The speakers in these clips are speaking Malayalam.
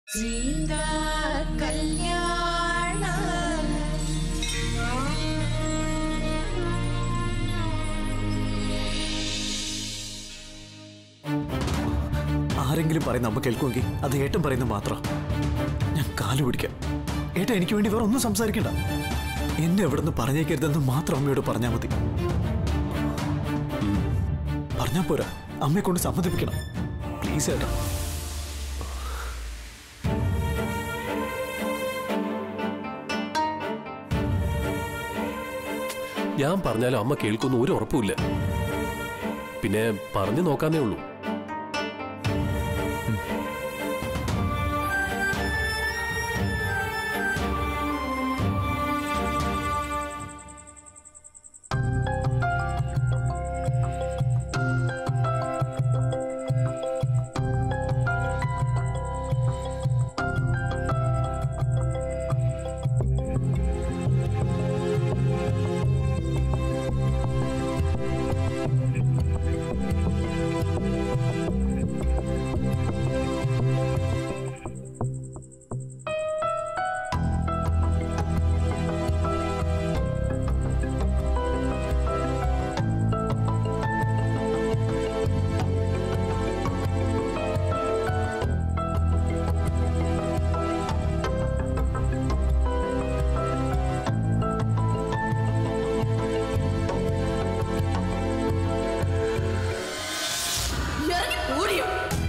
സീതാ കല്യാണ ആരെങ്കിലും പറയുന്ന അമ്മ കേൾക്കുമെങ്കിൽ അത് ഏട്ടൻ പറയുന്നത് മാത്രം ഞാൻ കാല് പിടിക്കാം ഏട്ടൻ എനിക്ക് വേണ്ടി വേറെ ഒന്നും സംസാരിക്കണ്ട എന്നെ എവിടെ നിന്ന് പറഞ്ഞേക്കരുതെന്ന് മാത്രം അമ്മയോട് പറഞ്ഞാൽ മതി ഉം. പറഞ്ഞാ പോരാ അമ്മയെ കൊണ്ട് സമ്മതിപ്പിക്കണം പ്ലീസ് ഏട്ടാ ഞാൻ പറഞ്ഞാലും അമ്മ കേൾക്കുന്ന ഒരു ഉറപ്പുമില്ല പിന്നെ പറഞ്ഞു നോക്കാന്നേ ഉള്ളൂ ഇറങ്ങി ഓടിയോ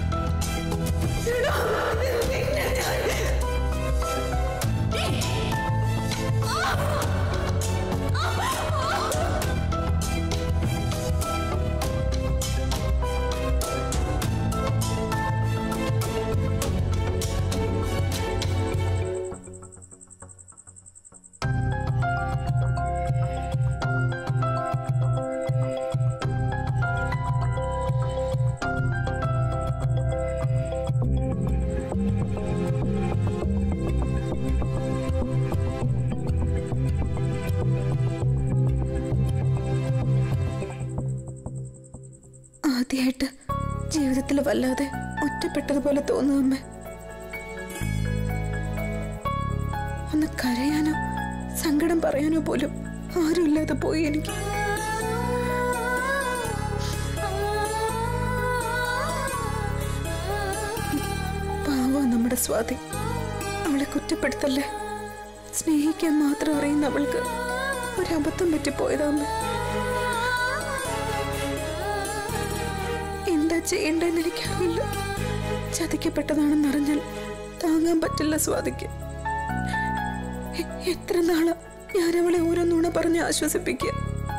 ആദ്യമായിട്ട് ജീവിതത്തിൽ വല്ലാതെ ഒറ്റപ്പെട്ടതുപോലെ തോന്നുന്നു അമ്മ ഒന്ന് കരയാനോ സങ്കടം പറയാനോ പോലും ആരുമില്ലാതെ പോയി എനിക്ക് പാവ നമ്മുടെ സ്വാതി അവളെ കുറ്റപ്പെടുത്തല്ലേ സ്നേഹിക്കാൻ മാത്രം അറിയുന്ന അവൾക്ക് ഒരബദ്ധം പറ്റിപ്പോയതാമ്മ എന്താ ചെയ്യേണ്ടതെന്ന് എനിക്കറിയില്ല ചതിക്കപ്പെട്ടതാണെന്നറിഞ്ഞാൽ താങ്ങാൻ പറ്റില്ല സ്വാതിക്ക് എ- എത്ര നാളാ ഞാൻ അവളെ ഓരോ നുണ പറഞ്ഞ് ആശ്വസിപ്പിക്കുക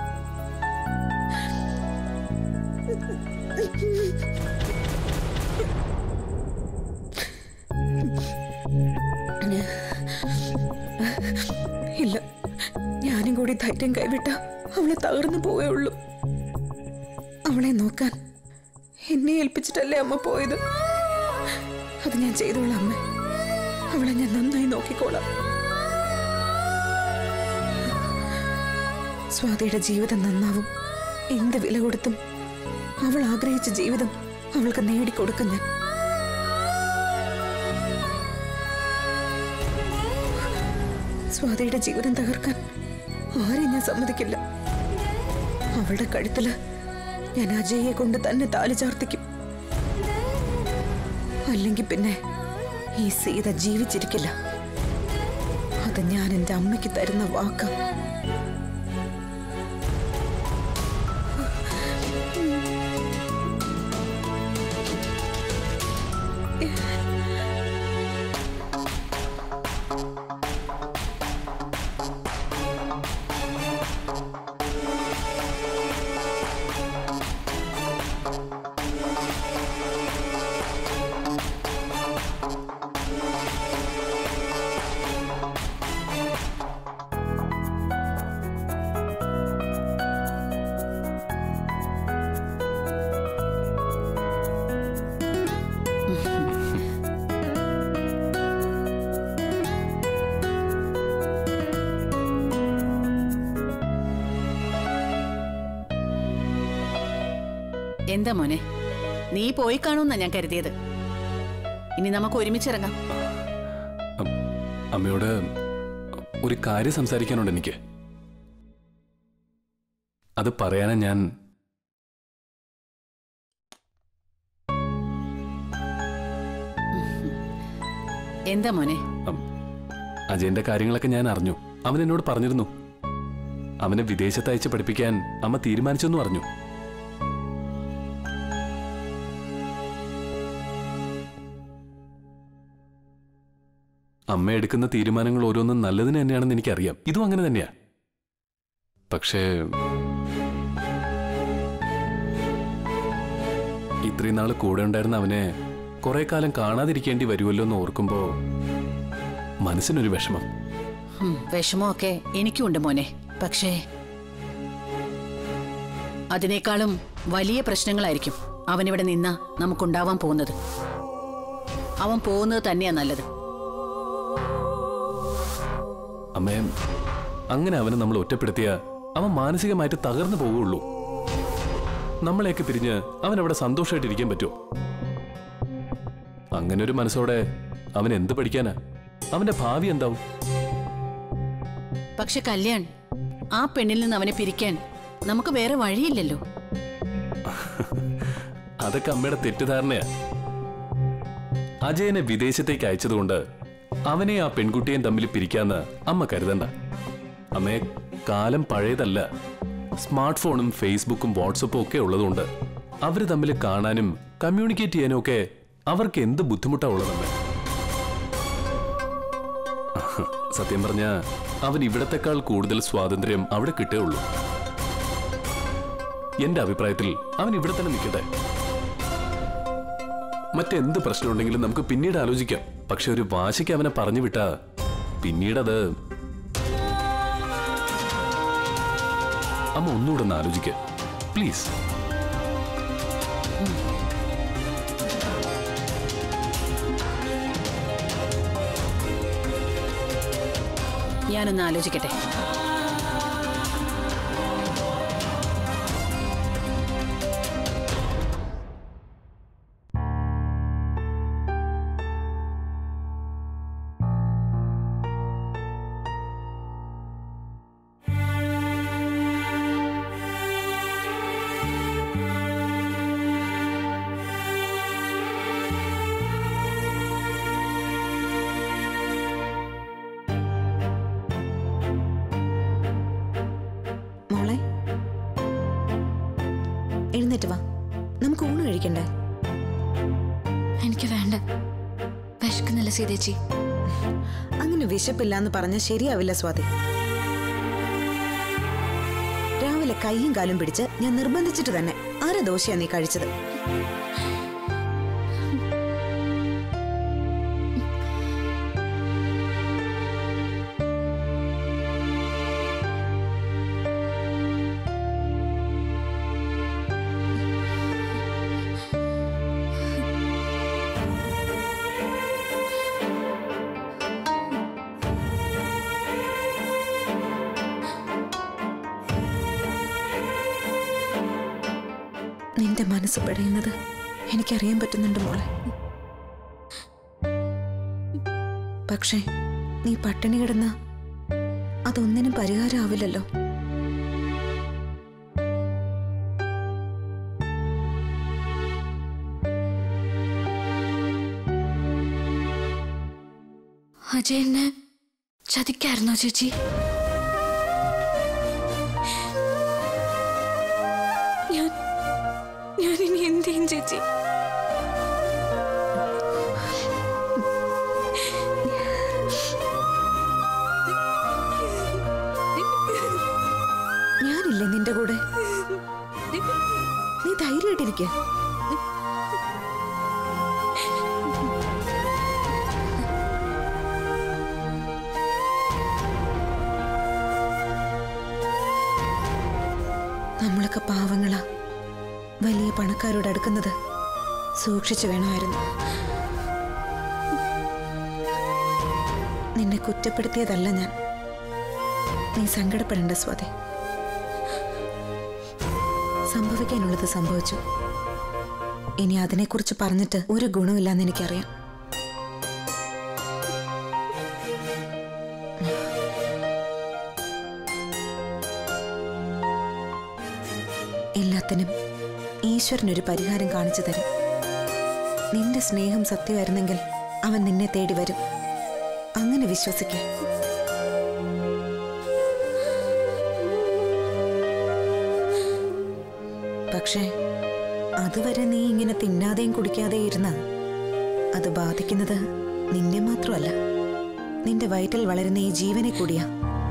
ഇല്ല ഞാനും കൂടി ധൈര്യം കൈവിട്ട അവളെ തകർന്നു പോവേ ഉള്ളൂ അവളെ നോക്കാൻ എന്നെ ഏൽപ്പിച്ചിട്ടല്ലേ അമ്മ പോയത് അത് ഞാൻ ചെയ്തോളാം അമ്മ അവളെ ഞാൻ നന്നായി നോക്കിക്കോളാം സ്വാതിയുടെ ജീവിതം നന്നാവും എന്ത് വില കൊടുത്തും അവൾ ആഗ്രഹിച്ച ജീവിതം അവൾക്ക് നേടിക്കൊടുക്കും ഞാൻ സ്വാതിയുടെ ജീവിതം തകർക്കാൻ ആരെയും ഞാൻ സമ്മതിക്കില്ല അവളുടെ കഴുത്തില് ഞാൻ അജയെ കൊണ്ട് തന്നെ താലി ചാർത്തിക്കും അല്ലെങ്കിൽ പിന്നെ ഈ സീത ജീവിച്ചിരിക്കില്ല അത് ഞാൻ എൻ്റെ അമ്മയ്ക്ക് തരുന്ന വാക്ക എന്താ മോനെ നീ പോയി കാണുമെന്നാ ഞാൻ കരുതിയത് ഇനി നമുക്ക് ഒരുമിച്ചിറങ്ങാം അമ്മയോട് ഒരു കാര്യം സംസാരിക്കാനുണ്ട് എനിക്ക് അത് പറയാനാ ഞാൻ എന്താ മോനെ അം, അജയന്റെ കാര്യങ്ങളൊക്കെ ഞാൻ അറിഞ്ഞു അവൻ എന്നോട് പറഞ്ഞിരുന്നു അവനെ വിദേശത്ത് അയച്ച് പഠിപ്പിക്കാൻ അമ്മ തീരുമാനിച്ചെന്നു അറിഞ്ഞു അമ്മ എടുക്കുന്ന തീരുമാനങ്ങൾ ഓരോന്നും നല്ലതിന് തന്നെയാണെന്ന് എനിക്കറിയാം ഇതും അങ്ങനെ തന്നെയാ പക്ഷേ ഇത്രയും നാൾ കൂടെ ഉണ്ടായിരുന്ന അവനെ കുറെ കാലം കാണാതിരിക്കേണ്ടി വരുമല്ലോ എന്ന് ഓർക്കുമ്പോ മനസ്സിനൊരു വിഷമം ഉം, വിഷമമൊക്കെ എനിക്കുണ്ട് മോനെ പക്ഷേ അതിനേക്കാളും വലിയ പ്രശ്നങ്ങളായിരിക്കും അവനിവിടെ നിന്ന നമുക്കുണ്ടാവാൻ പോകുന്നത് അവൻ പോകുന്നത് തന്നെയാ നല്ലത് അമ്മേ അങ്ങനെ അവനെ നമ്മൾ ഒറ്റപ്പെടുത്തിയ അവൻ മാനസികമായിട്ട് തകർന്നു പോവുള്ളൂ നമ്മളെയൊക്കെ പിരിഞ്ഞ് അവൻ അവിടെ സന്തോഷമായിട്ടിരിക്കാൻ പറ്റുമോ അങ്ങനെ ഒരു മനസ്സോടെ അവൻ എന്ത് പഠിക്കാനാ അവന്റെ ഭാവി എന്താവും പക്ഷെ കല്യാൺ ആ പെണ്ണിൽ നിന്ന് അവനെ പിരിക്കാൻ നമുക്ക് വേറെ വഴിയില്ലല്ലോ അതൊക്കെ അമ്മയുടെ തെറ്റിദ്ധാരണയാ അജയനെ വിദേശത്തേക്ക് അയച്ചതുകൊണ്ട് അവനെ ആ പെൺകുട്ടിയെയും തമ്മിൽ പിരിക്കാന്ന് അമ്മ കരുതണ്ട അമ്മയെ കാലം പഴയതല്ല സ്മാർട്ട് ഫോണും ഫേസ്ബുക്കും വാട്സപ്പും ഒക്കെ ഉള്ളതുകൊണ്ട് അവര് തമ്മിൽ കാണാനും കമ്മ്യൂണിക്കേറ്റ് ചെയ്യാനും ഒക്കെ അവർക്ക് എന്ത് ബുദ്ധിമുട്ടാ ഉള്ളതമ്മേ സത്യം പറഞ്ഞ അവൻ ഇവിടത്തെക്കാൾ കൂടുതൽ സ്വാതന്ത്ര്യം അവിടെ കിട്ടേയുള്ളൂ എന്റെ അഭിപ്രായത്തിൽ അവൻ ഇവിടെ തന്നെ നിൽക്കട്ടെ മറ്റെന്ത് പ്രശ്നമുണ്ടെങ്കിലും നമുക്ക് പിന്നീട് ആലോചിക്കാം പക്ഷെ ഒരു വാശിക്ക് അവനെ പറഞ്ഞു വിട്ടാ പിന്നീടത് അമ്മ ഒന്നുകൂടെ ഒന്ന് ആലോചിക്ക പ്ലീസ് ഞാനൊന്ന് ആലോചിക്കട്ടെ മോളെ എഴുന്നേറ്റ് വാ നമുക്ക് ഊണ് കഴിക്കണ്ടേ എനിക്ക് വേണ്ട വിശക്കുന്നില്ല സീതേച്ചി അങ്ങനെ വിശപ്പില്ല എന്ന് പറഞ്ഞാൽ ശരിയാവില്ല സ്വാതി രാവിലെ കൈയും കാലും പിടിച്ച് ഞാൻ നിർബന്ധിച്ചിട്ട് തന്നെ അര ദോശയാ നീ കഴിച്ചത് നിന്റെ മനസ്സ് പിടയുന്നത് എനിക്കറിയാൻ പറ്റുന്നുണ്ട് മോളെ പക്ഷേ നീ പട്ടിണി കിടന്ന അതൊന്നിനും പരിഹാരമാവില്ലല്ലോ അജയനെ ചതിക്കായിരുന്നോ ചേച്ചി ഞാൻ ഞാൻ ഇനി എന്ത് ചെയ്യും ചേച്ചി ഞാനില്ലേ നിന്റെ കൂടെ നീ ധൈര്യമായിട്ടിരിക്കുക നമ്മളൊക്കെ പാവങ്ങളാ വലിയ പണക്കാരോട് അടുക്കുന്നത് സൂക്ഷിച്ചു വേണമായിരുന്നു നിന്നെ കുറ്റപ്പെടുത്തിയതല്ല ഞാൻ നീ സങ്കടപ്പെടേണ്ട സ്വാതി സംഭവിക്കാനുള്ളത് സംഭവിച്ചു ഇനി അതിനെക്കുറിച്ച് പറഞ്ഞിട്ട് ഒരു ഗുണമില്ലെന്ന് എനിക്കറിയാം എല്ലാത്തിനും ഈശ്വരനൊരു പരിഹാരം കാണിച്ചു തരും നിന്റെ സ്നേഹം സത്യമായിരുന്നെങ്കിൽ അവൻ നിന്നെ തേടി വരും അങ്ങനെ വിശ്വസിക്ക പക്ഷേ അതുവരെ നീ ഇങ്ങനെ തിന്നാതെയും കുടിക്കാതെയും ഇരുന്ന അത് ബാധിക്കുന്നത് നിന്നെ മാത്രമല്ല നിന്റെ വയറ്റിൽ വളരുന്ന ഈ ജീവനെ കൂടിയാ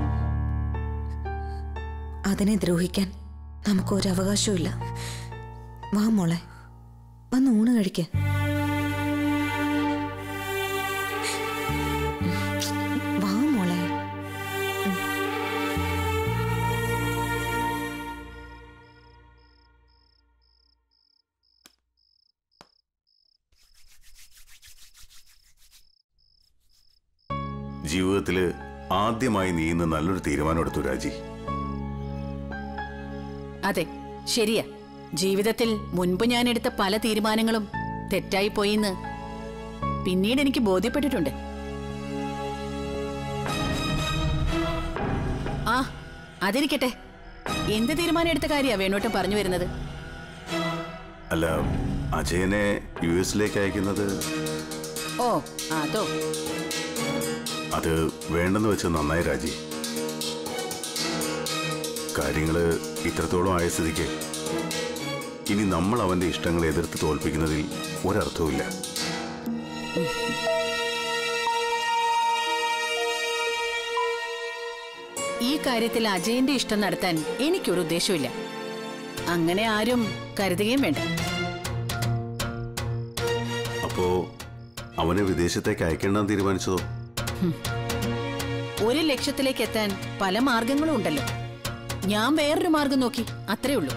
അതിനെ ദ്രോഹിക്കാൻ നമുക്ക് ഒരു അവകാശവും ഇല്ല വാ മോളെ വന്ന് ഊണ് കഴിക്ക വാ മോളെ ജീവിതത്തില് ആദ്യമായി നീ ഇന്ന് നല്ലൊരു തീരുമാനം എടുത്തു രാജി അതെ ശരിയാ ജീവിതത്തിൽ മുൻപ് ഞാൻ എടുത്ത പല തീരുമാനങ്ങളും തെറ്റായി പോയിന്ന് പിന്നീട് എനിക്ക് ബോധ്യപ്പെട്ടിട്ടുണ്ട് ആ അതിരിക്കട്ടെ എന്ത് തീരുമാനം എടുത്ത കാര്യാ വേണോട്ടം പറഞ്ഞു വരുന്നത് അല്ല അജയനെ യു എസിലേക്ക് അയക്കുന്നത് ഓ അതോ അത് വേണ്ടെന്ന് വെച്ച് നന്നായി രാജി കാര്യങ്ങള് ഇത്രത്തോളം ആയ സ്ഥിതിക്ക് ഇനി നമ്മൾ അവന്റെ ഇഷ്ടങ്ങളെ എതിർത്ത് തോൽപ്പിക്കുന്നതിൽ ഒരർത്ഥവുമില്ല ഈ കാര്യത്തിൽ അജയന്റെ ഇഷ്ടം നടത്താൻ എനിക്കൊരു ഉദ്ദേശമില്ല അങ്ങനെ ആരും കരുതുകയും വേണ്ട അപ്പോ അവനെ വിദേശത്തേക്ക് അയക്കേണ്ടെന്ന് തീരുമാനിച്ചതോ ഒരു ലക്ഷ്യത്തിലേക്ക് എത്താൻ പല മാർഗങ്ങളും ഉണ്ടല്ലോ ഞാൻ വേറൊരു മാർഗം നോക്കി അത്രേ ഉള്ളൂ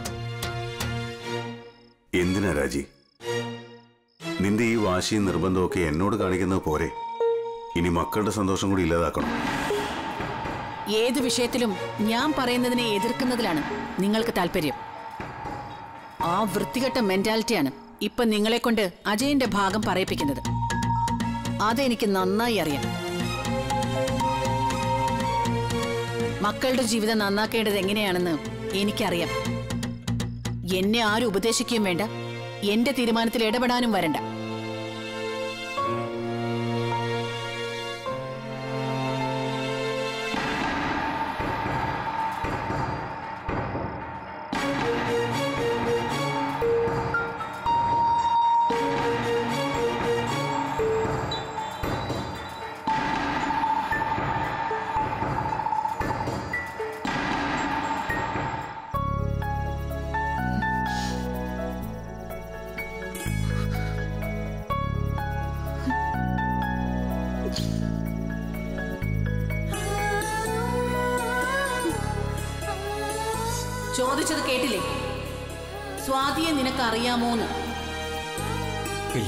എന്തിനാ രാജി നിന്റെ ഈ വാശിയും നിർബന്ധമൊക്കെ എന്നോട് കാണിക്കുന്നത് പോരെ ഇനി മക്കളുടെ സന്തോഷം കൂടി ഇല്ലാതാക്കണം ഏത് വിഷയത്തിലും ഞാൻ പറയുന്നതിനെ എതിർക്കുന്നതിലാണ് നിങ്ങൾക്ക് താല്പര്യം ആ വൃത്തികെട്ട മെന്റാലിറ്റിയാണ് ഇപ്പൊ നിങ്ങളെ കൊണ്ട് അജയന്റെ ഭാഗം പറയിപ്പിക്കുന്നത് അതെനിക്ക് നന്നായി അറിയാം മക്കളുടെ ജീവിതം നന്നാക്കേണ്ടത് എങ്ങനെയാണെന്ന് എനിക്കറിയാം എന്നെ ആരും ഉപദേശിക്കുകയും വേണ്ട എന്റെ തീരുമാനത്തിൽ ഇടപെടാനും വരണ്ട ചോദിച്ചത് കേട്ടില്ലേ സ്വാതിയെ നിനക്ക് അറിയാമോന്ന് ഇല്ല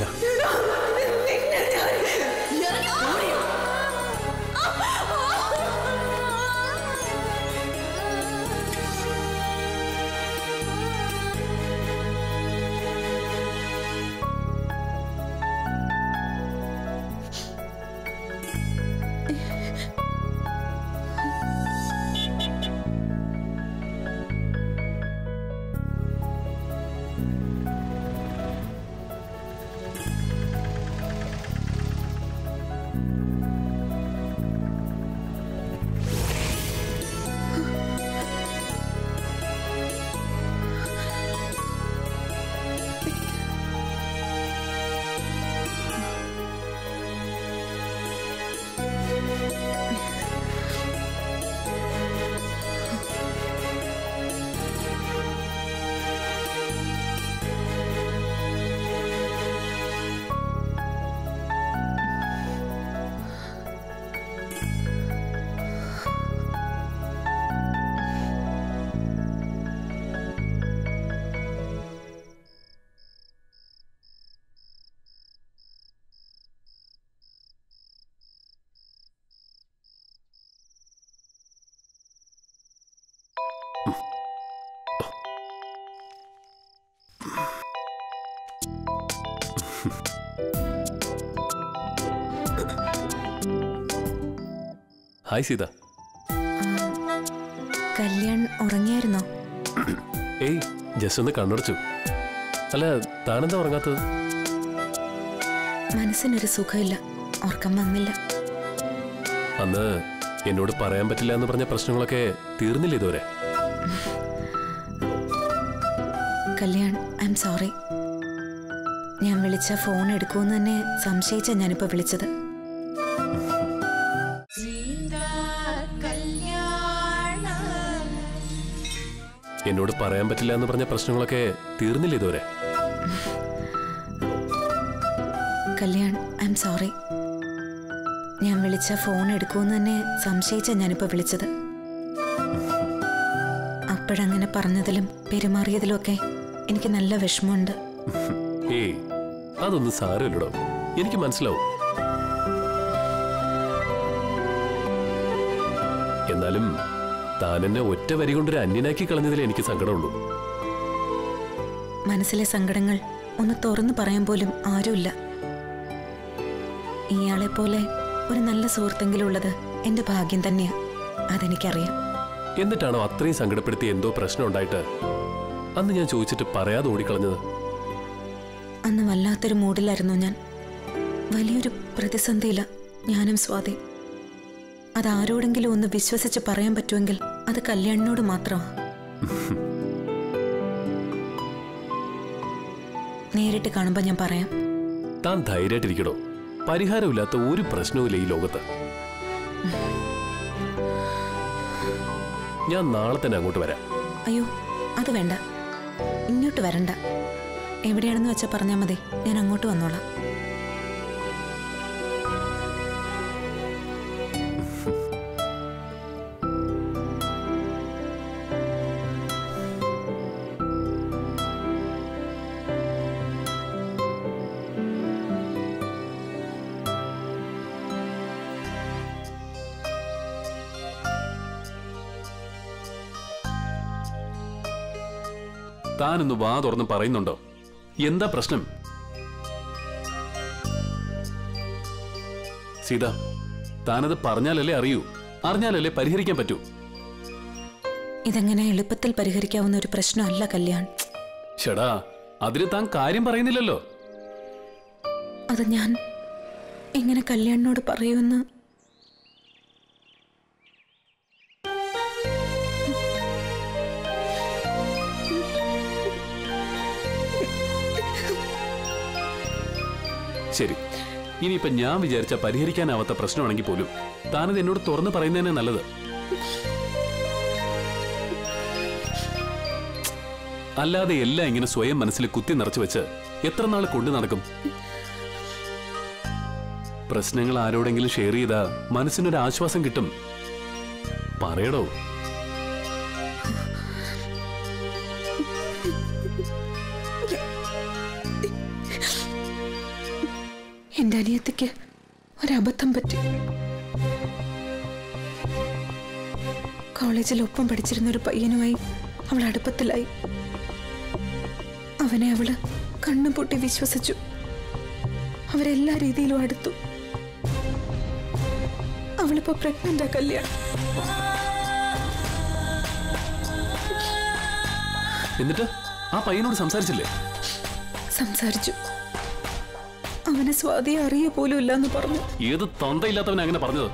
ഹായ് സീത കല്യാൺ ഉറങ്ങിയായിരുന്നോ ഏയ് ജസ്റ്റ് ഒന്ന് കണ്ണടച്ചു അല്ല താനെന്താ ഉറങ്ങാത്തത് മനസ്സിനൊരു സുഖമില്ല ഉറക്കം വന്നില്ല അന്ന് എന്നോട് പറയാൻ പറ്റില്ല എന്ന് പറഞ്ഞ പ്രശ്നങ്ങളൊക്കെ തീർന്നില്ല ഇതുവരെ കല്യാൺ ഐ എം സോറി ഞാൻ വിളിച്ച ഫോൺ എടുക്കുമെന്ന് തന്നെ സംശയിച്ച ഞാനിപ്പോ വിളിച്ചത് എന്നോട് പറയാൻ പറ്റില്ല എന്ന് പറഞ്ഞ പ്രശ്നങ്ങളൊക്കെ തീർന്നില്ല ഇതുവരെ കല്യാൺ ഐ എം സോറി ഞാൻ വിളിച്ച ഫോൺ എടുക്കുമെന്ന് തന്നെ സംശയിച്ച ഞാനിപ്പോ വിളിച്ചത് അപ്പോഴങ്ങനെ പറഞ്ഞതിലും പെരുമാറിയതിലും ഒക്കെ എനിക്ക് നല്ല വിഷമമുണ്ട് ഏയ് അതൊന്നും സാരമില്ലടോ എനിക്ക് മനസ്സിലാവും എന്നാലും താൻ എന്നെ ഒറ്റ വരി കൊണ്ടൊരു അന്യനാക്കി കളഞ്ഞതിൽ എനിക്ക് സങ്കടമുള്ളൂ മനസ്സിലെ സങ്കടങ്ങൾ ഒന്ന് തുറന്നു പറയാൻ പോലും ആരുമില്ല ഇയാളെ പോലെ ഒരു നല്ല സുഹൃത്തെങ്കിലും ഉള്ളത് എന്റെ ഭാഗ്യം തന്നെയാ അതെനിക്കറിയാം എന്നിട്ടാണോ അത്രയും സങ്കടപ്പെടുത്തി എന്തോ പ്രശ്നം ഉണ്ടായിട്ട് അന്ന് ഞാൻ ചോദിച്ചിട്ട് പറയാതെ ഓടിക്കളഞ്ഞത് അന്ന് വല്ലാത്തൊരു മൂഡിലായിരുന്നു ഞാൻ വലിയൊരു പ്രതിസന്ധിയില്ല ഞാനും സ്വാതി അതാരോടെങ്കിലും ഒന്ന് വിശ്വസിച്ച് പറയാൻ പറ്റുമെങ്കിൽ അത് കല്യാണിനോട് മാത്രമാ നേരിട്ട് കാണുമ്പോൾ ഞാൻ പറയാം താൻ ധൈര്യമായിട്ടിരിക്കടോ പരിഹാരമില്ലാത്ത ഒരു പ്രശ്നവുമില്ല ഈ ലോകത്ത് ഞാൻ നാളെ തന്നെ അങ്ങോട്ട് വരാം അയ്യോ അത് വേണ്ട ഇങ്ങോട്ട് വരണ്ട എവിടെയാണെന്ന് വെച്ചാൽ പറഞ്ഞാൽ മതി ഞാൻ അങ്ങോട്ട് വന്നോളാം താനൊന്ന് വാ തുറന്ന് പറയുന്നുണ്ടോ എന്താ പ്രശ്നം സീത താനത് പറഞ്ഞാലല്ലേ അറിയൂ അറിഞ്ഞാലല്ലേ പരിഹരിക്കാൻ പറ്റൂ ഇതെങ്ങനെ എളുപ്പത്തിൽ പരിഹരിക്കാവുന്ന ഒരു പ്രശ്നമല്ല കല്യാൺ ഷടാ അതിന് താൻ കാര്യം പറയുന്നില്ലല്ലോ അത് ഞാൻ എങ്ങനെ കല്യാണിനോട് പറയുമെന്ന് ശരി ഇനിയിപ്പൊ ഞാൻ വിചാരിച്ച പരിഹരിക്കാനാവാത്ത പ്രശ്നമാണെങ്കിൽ പോലും താനത് എന്നോട് തുറന്ന് പറയുന്നതന്നെ നല്ലത് അല്ലാതെ എല്ലാം ഇങ്ങനെ സ്വയം മനസ്സിൽ കുത്തി നിറച്ചു വെച്ച് എത്ര നാൾ കൊണ്ടു നടക്കും പ്രശ്നങ്ങൾ ആരോടെങ്കിലും ഷെയർ ചെയ്താ മനസ്സിനൊരു ആശ്വാസം കിട്ടും പറയടോ എന്റെ അനിയത്തിക്ക് ഒരബദ്ധം പറ്റി കോളേജിൽ ഒപ്പം പഠിച്ചിരുന്ന ഒരു പയ്യനുമായി അവൾ അടുപ്പത്തിലായി അവനെ അവള് കണ്ണും പൊട്ടി വിശ്വസിച്ചു അവരെല്ലാ രീതിയിലും അടുത്തു അവളിപ്പോ പ്രഗ്നന്റാ കല്യാണം എന്നിട്ട് ആ പയ്യനോട് സംസാരിച്ചില്ലേ സംസാരിച്ചു അവനെ സ്വാതിയെ അറിയ പോലും ഇല്ലെന്ന് പറഞ്ഞു ഏത് തൊന്തയില്ലാത്തവൻ അങ്ങനെ പറഞ്ഞത്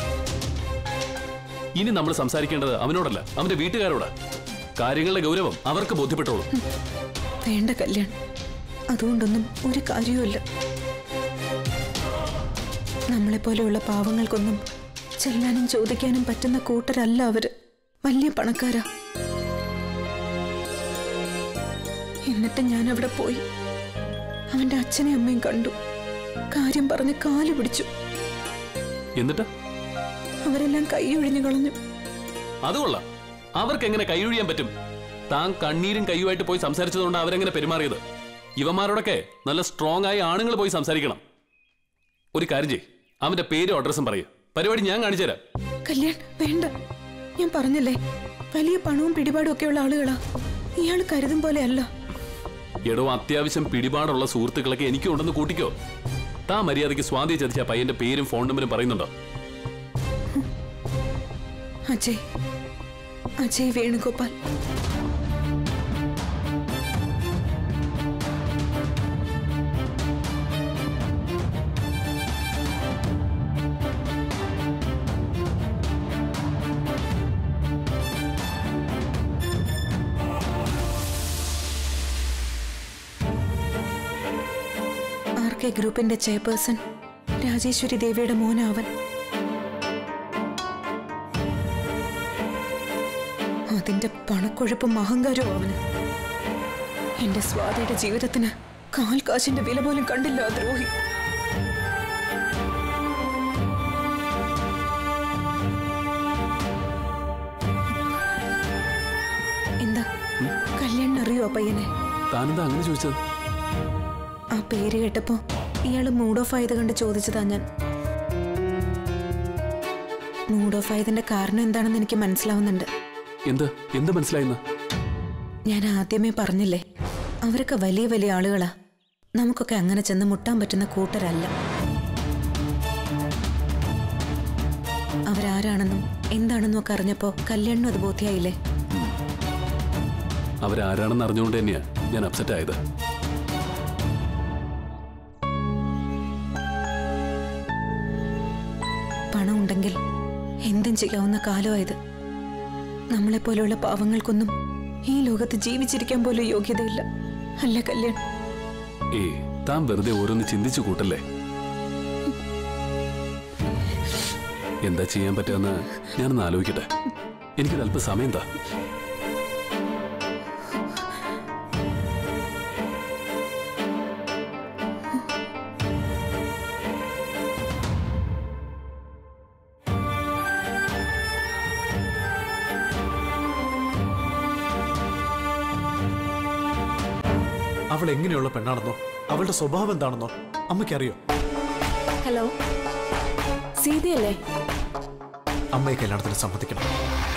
ഇനി നമ്മൾ സംസാരിക്കേണ്ടത് അവനോടല്ല അവന്റെ വീട്ടുകാരോടാ കാര്യങ്ങളുടെ ഗൗരവം അവർക്ക് ബോധ്യപ്പെട്ടോളൂ വേണ്ട കല്യാൺ അതുകൊണ്ടൊന്നും ഒരു കാര്യവുമില്ല നമ്മളെപ്പോലെയുള്ള പാവങ്ങൾക്കൊന്നും ചെല്ലാനും ചോദിക്കാനും പറ്റുന്ന കൂട്ടരല്ല അവര് വലിയ പണക്കാരാ എന്നിട്ട് ഞാൻ അവിടെ പോയി അവന്റെ അച്ഛനെയും അമ്മയും കണ്ടു കാര്യം പറഞ്ഞ് കാല് പിടിച്ചു എന്നിട്ട് അവരെല്ലാം കൈയൊഴിഞ്ഞു കളഞ്ഞു അത് കൊള്ളാം അവർക്ക് എങ്ങനെ കൈയൊഴിയാൻ പറ്റും താൻ കണ്ണീരും കൈയുമായിട്ട് പോയി സംസാരിച്ചതുകൊണ്ട് അവരെങ്ങനെ പെരുമാറിയത് ഇവന്മാരോടൊക്കെ നല്ല സ്ട്രോങ് ആയി ആണുങ്ങൾ പോയി സംസാരിക്കണം ഒരു കാര്യം ചെയ് അവന്റെ പേരും അഡ്രസ്സും പറയൂ പരിപാടി ഞാൻ കാണിച്ചു തരാം കല്യാൺ വേണ്ട ഞാൻ പറഞ്ഞില്ലേ വലിയ പണവും പിടിപാടും ഒക്കെയുള്ള ആളുകളാ ഇയാൾ കരുതും പോലെ അല്ല എടോ അത്യാവശ്യം പിടിപാടുള്ള സുഹൃത്തുക്കളൊക്കെ എനിക്കും ഉണ്ടെന്ന് കൂട്ടിക്കോ താ മര്യാദയ്ക്ക് സ്വാതി ചതിച്ച ആ പയ്യന്റെ പേരും ഫോൺ നമ്പറും പറയുന്നുണ്ടോ അജയ് അജയ് വേണുഗോപാൽ കെ ഗ്രൂപ്പിന്റെ ചെയർപേഴ്സൺ രാജേശ്വരി ദേവിയുടെ മോനാവൻ അതിന്റെ പണക്കൊഴുപ്പും അഹങ്കാരവും അവന് എന്റെ സ്വാതിയുടെ ജീവിതത്തിന് കാൽ കാശിന്റെ വില പോലും കണ്ടില്ല ആ ദ്രോഹി എന്താ കല്യാണം അറിയോ ആ പയ്യനെ താനെന്താ അങ്ങനെ ചോദിച്ചത് ആ പേര് കേട്ടപ്പോ ഇയാള് മൂഡ് ഓഫ് ആയത് കണ്ട് ചോദിച്ചതാ ഞാൻ മൂഡ് ഓഫ് ആയതിന്റെ കാരണം എന്താണെന്ന് എനിക്ക് മനസ്സിലാവുന്നുണ്ട് എന്ത് എന്ത് മനസ്സിലായിന്ന് ഞാൻ ആദ്യമേ പറഞ്ഞില്ലേ അവരൊക്കെ വലിയ വലിയ ആളുകളാ നമുക്കൊക്കെ അങ്ങനെ ചെന്ന് മുട്ടാൻ പറ്റുന്ന കൂട്ടരല്ല അവരാരാണെന്നും എന്താണെന്നും ഒക്കെ അറിഞ്ഞപ്പോ കല്യാണിനും അത് ബോധ്യായില്ലേ അവരാരാണെന്ന് അറിഞ്ഞുകൊണ്ട് തന്നെയാ ഞാൻ അപ്സെറ്റ് ആയത് പണം ഉണ്ടെങ്കിൽ എന്തും ചെയ്യാവുന്ന കാലമായത് നമ്മളെപ്പോലെയുള്ള പാവങ്ങൾക്കൊന്നും ഈ ലോകത്ത് ജീവിച്ചിരിക്കാൻ പോലും യോഗ്യതയില്ല അല്ല കല്യാൺ ഏയ് താൻ വെറുതെ ഓരോന്ന് ചിന്തിച്ചു കൂട്ടല്ലേ എന്താ ചെയ്യാൻ പറ്റുമെന്ന് ഞാനൊന്ന് ആലോചിക്കട്ടെ എനിക്കൊരു അല്പ സമയം താ അവൾ എങ്ങനെയുള്ള പെണ്ണാണെന്നോ അവളുടെ സ്വഭാവം എന്താണെന്നോ അമ്മയ്ക്കറിയോ ഹലോ സീതയല്ലേ അമ്മയെ കല്യാണത്തിന് സമ്മതിക്കണം